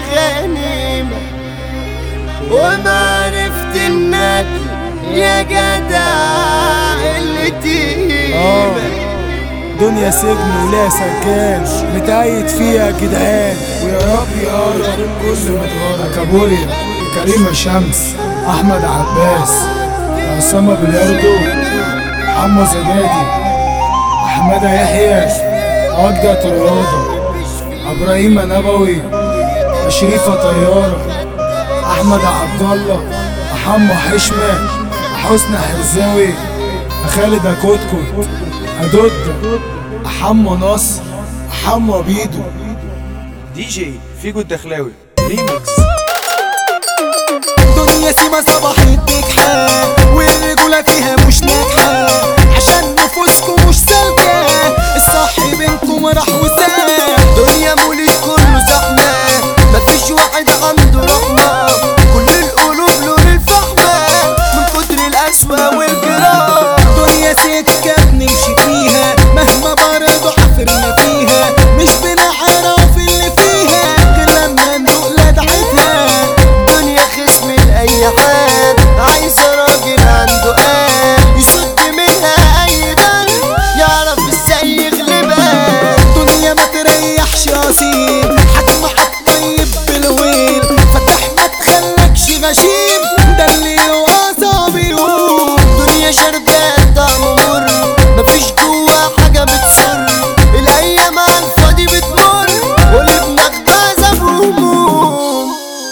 غنيمة وما عرفت انك يا جدع اللي تيمة دنيا سجن وليها سجان متقيد فيها يا جدعان ويا رب يقرب كل متغرب كابوريا كريمة شمس أحمد عباس أسامة بلياردو حمو زبادي أحمد يحيى عقدة الرياضة إبراهيم نبوي شريفة طيارة أحمد عبد الله محمد حشمة حسني حرزاوي خالد كوتكوت أدود حمو نصر حمو بيدو دي جي فيجو الدخلاوي ريميكس دنيا سيما صباحت نجحة والرجولة فيها مش ناجحة عشان نفوسكم مش سالكة الصح بينكم راح وساب دنيا مولد كله زحمة مفيش واحد عنده رحمة كل القلوب لون الفحمة من كتر القسوة والجراح دنيا سكة بنمشي فيها مهما برضو حفرنا فيها مش بنعرف اللي فيها غير لما ندوق لدعتها دنيا خصم لأي حد عايزة راجل عنده قلب يشد منها أي دم يعرف ازاي يغلبها دنيا ما تريحش اصيل حكم عالطيب بالويل فتح ما تخلكش غشيم ده اللي يوقع بيقول دنيا شربات طعم مر مفيش جوا حاجة بتسر الأيام على الفاضي بتمر والابنك بعذاب وهموم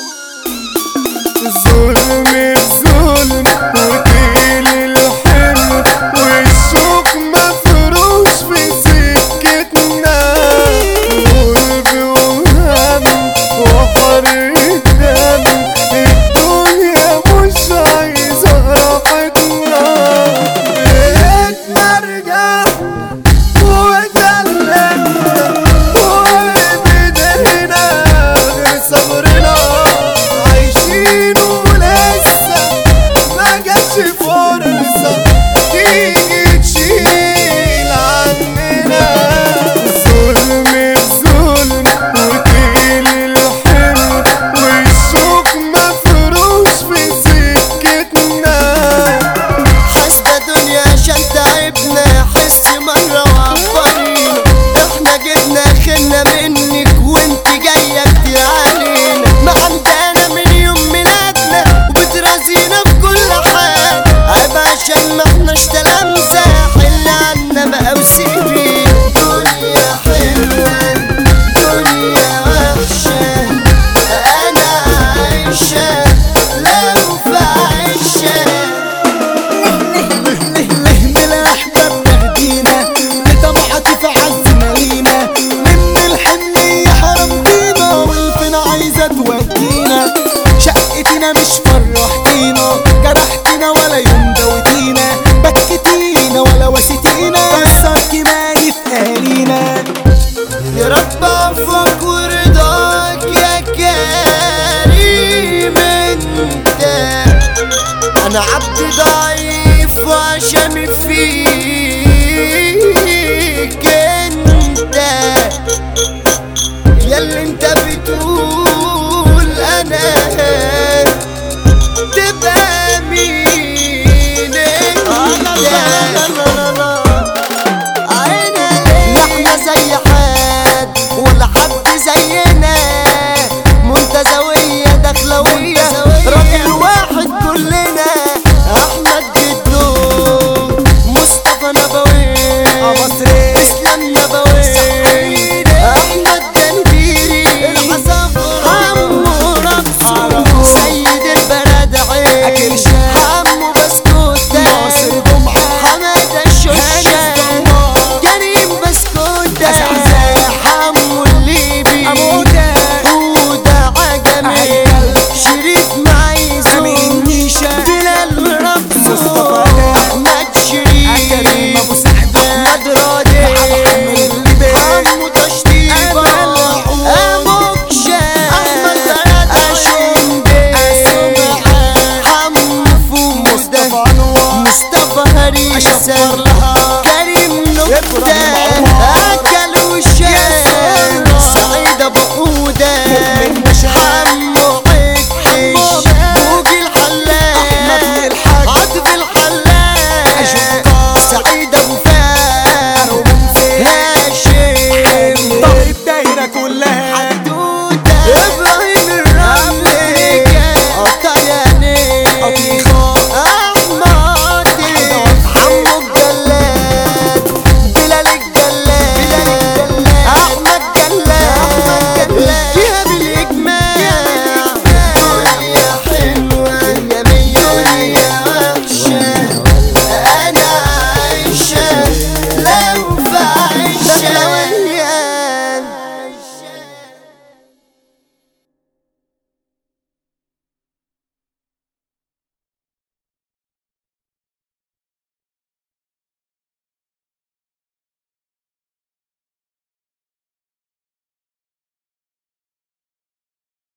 ظلم الظلم وتقيل الحمل والشوك مفروش في سكتنا غلب وهم وحر الدم الدنيا مش عايزة راحتنا بيتنا رجع وتلمنا وبدينا غير صبرنا عايشين ولسه ما جاتش فرصة تيجي تشيل عننا ظلم الظلم وتقيل الحمل والشوك مفروش في سكتنا حاسبة دنيا عشان تعبنا حس مرة وعبرينا احنا جبنا خلنا منك وانت جاية كتير علينا ما عندنا من يوم ميلادنا وبترازينا في كل حال عيب عشان ما احناش تلامذة حل عنا بقى وسيبي دنيا حلوة دنيا وحشة انا عايشة لو في عيشة ليه من الاحباب تهدينا لطمعتي في عز مالينا من الحنية حرمتينا والفين عايزة تودينا شقتنا مش فرحتينا جرحتنا ولا يوم دوتينا بكتينا ولا وسيتينا كسرتي مالي في اهالينا يا رب عفوك ورضاك يا كريم انت انا عبد ضعيف وعشمي فيك انت يا اللي انت بتقول انا تبقى مين انت لا احنا زي حد ولا حد زينا